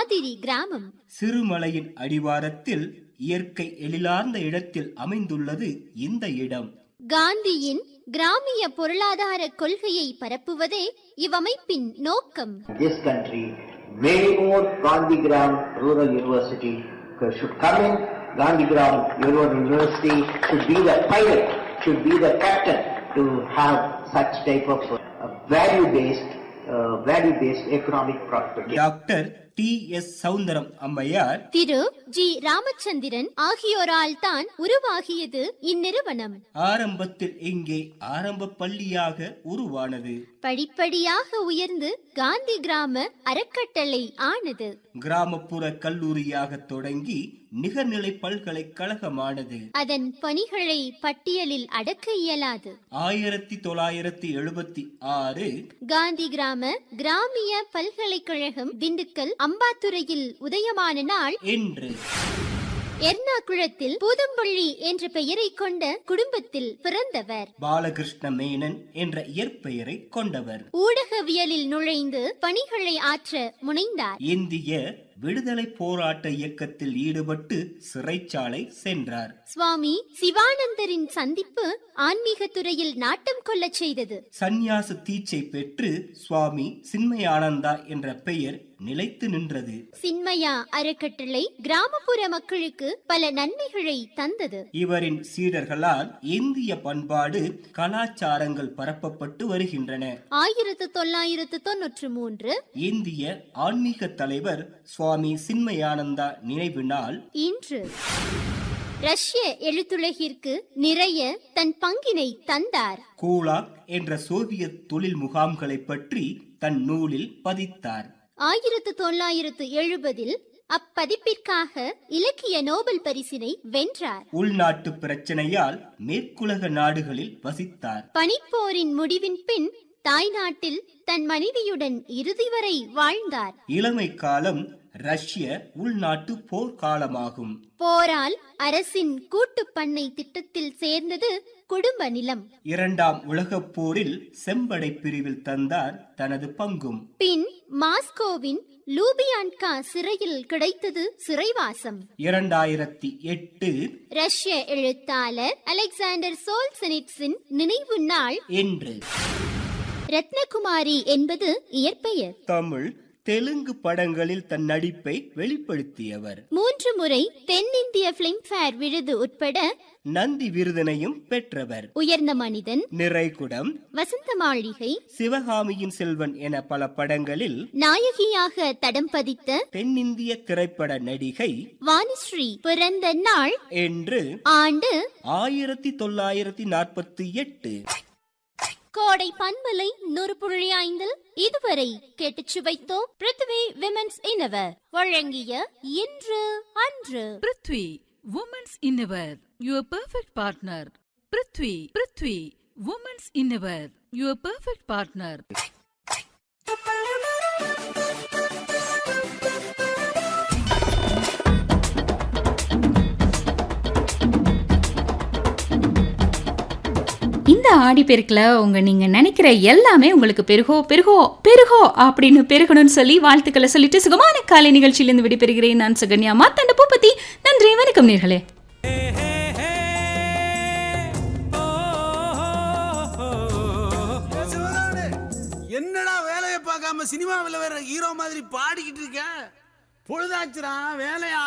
மாதிரி கிராமம் சிறுமலையின் அடிவாரத்தில் இயற்கை எழிலார்ந்த இடத்தில் அமைந்துள்ளது இந்த இடம் காந்தியின் கிராமிய பொருளாதார கொள்கையை பரப்புவதே இவ்வமைப்பின் நோக்கம் this country, many more Gandhigram Rural University should come in. Gandhigram Rural University should be the pilot, should be the captain to have such type of uh, value-based, uh, value-based economic prosperity. Doctor T S Soundaram அம்மையார் திரு G Ramachandran ஆகியோரால் தான் உருவாகியது இந்நிறுவனம் ஆரம்பத்தில் இங்கே ஆரம்ப பள்ளியாக உருவானது படிப்படியாக உயர்ந்து காந்தி கிராம அறக்கட்டளை ஆனது கிராமப்புற கல்லூரியாக தொடங்கி நிகர்நிலை பல்கலைக்கழகமானது அதன் பணிகளை பட்டியலில் அடக்க இயலாது ஆயிரத்தி தொள்ளாயிரத்தி எழுபத்தி ஆறு காந்தி கிராம கிராமிய பல்கலைக்கழகம் திண்டுக்கல் அம்பாத்துறையில் உதயமான நாள் என்று எர்ணாகுளத்தில் பூதம்பள்ளி என்ற பெயரை கொண்ட குடும்பத்தில் பிறந்தவர் பாலகிருஷ்ண மேனன் என்ற இயற்பெயரை கொண்டவர் ஊடகவியலில் நுழைந்து பணிகளை ஆற்ற முனைந்தார் இந்திய விடுதலை போராட்ட இயக்கத்தில் ஈடுபட்டு சிறைச்சாலை சென்றார் சுவாமி சிவானந்தரின் சந்திப்பு ஆன்மீக துறையில் நாட்டம் கொள்ளச் செய்தது சந்நியாச தீட்சை பெற்று சுவாமி சின்மயானந்தா என்ற பெயர் நிலைத்து நின்றது சின்மயா அறக்கட்டளை கிராமப்புற மக்களுக்கு பல நன்மைகளை தந்தது இவரின் சீடர்களால் இந்திய பண்பாடு கலாச்சாரங்கள் பரப்பப்பட்டு வருகின்றன ஆயிரத்து தொள்ளாயிரத்து தொன்னூற்று மூன்று இந்திய ஆன்மீக தலைவர் சுவாமி சின்மயானந்தா நினைவு நாள் இன்று ரஷ்ய எழுத்துலகிற்கு நிறைய தன் பங்கினை தந்தார் கூலாக் என்ற சோவியத் தொழில் முகாம்களை பற்றி தன் நூலில் பதித்தார் ஆயிரத்து தொள்ளாயிரத்து எழுபதில் அப்பதிப்பிற்காக இலக்கிய நோபல் பரிசினை வென்றார் உள்நாட்டு பிரச்சனையால் மேற்குலக நாடுகளில் வசித்தார் பனிப்போரின் முடிவின் பின் தாய்நாட்டில் தன் மனைவியுடன் இறுதி வரை வாழ்ந்தார் இளமை காலம் ரஷ்ய உள்நாட்டு போர்க்காலமாகும் போரால் அரசின் கூட்டுப் பண்ணை திட்டத்தில் சேர்ந்தது குடும்ப நிலம் இரண்டாம் உலகப் போரில் செம்படை பிரிவில் தந்தார் தனது பங்கும் பின் மாஸ்கோவின் லூபியான்கா சிறையில் கிடைத்தது சிறைவாசம் இரண்டாயிரத்தி எட்டு ரஷ்ய எழுத்தாளர் அலெக்சாண்டர் சோல்சனிட்ஸின் நினைவு நாள் என்று ரத்னகுமாரி என்பது இயற்பெயர் தமிழ் தெலுங்கு படங்களில் தன் நடிப்பை வெளிப்படுத்தியவர் மூன்று முறை தென்னிந்திய பிலிம்பேர் விருது உட்பட நந்தி விருதினையும் பெற்றவர் உயர்ந்த மனிதன் நிறைகுடம் வசந்த மாளிகை சிவகாமியின் செல்வன் என பல படங்களில் நாயகியாக தடம் பதித்த தென்னிந்திய திரைப்பட நடிகை வாணிஸ்ரீ பிறந்த நாள் என்று ஆண்டு ஆயிரத்தி தொள்ளாயிரத்தி நாற்பத்தி எட்டு கோடை பண்பலை நூறு புள்ளி ஐந்தில் இதுவரை கேட்டுச் சுவைத்தோம் பிருத்வி விமென்ஸ் இன்னவர் வழங்கிய இன்று அன்று prithvi women's innerwear your perfect partner prithvi prithvi women's innerwear your perfect partner இந்த ஆடிப்பெருக்கில் உங்க நீங்க நினைக்கிற எல்லாமே உங்களுக்கு பெருகோ பெருகோ பெருகோ அப்படின்னு பெருகணும்னு சொல்லி வாழ்த்துக்களை சொல்லிட்டு சுகமான காலை நிகழ்ச்சியிலிருந்து விடைபெறுகிறேன் நான் சுகன்யா மாத்தண்ட பூப்பத்தி நன்றி வணக்கம் நேர்களே என்னடா வேலையை பார்க்காம சினிமாவில் வேற ஹீரோ மாதிரி பாடிக்கிட்டு இருக்க பொழுதாச்சுடா வேலையை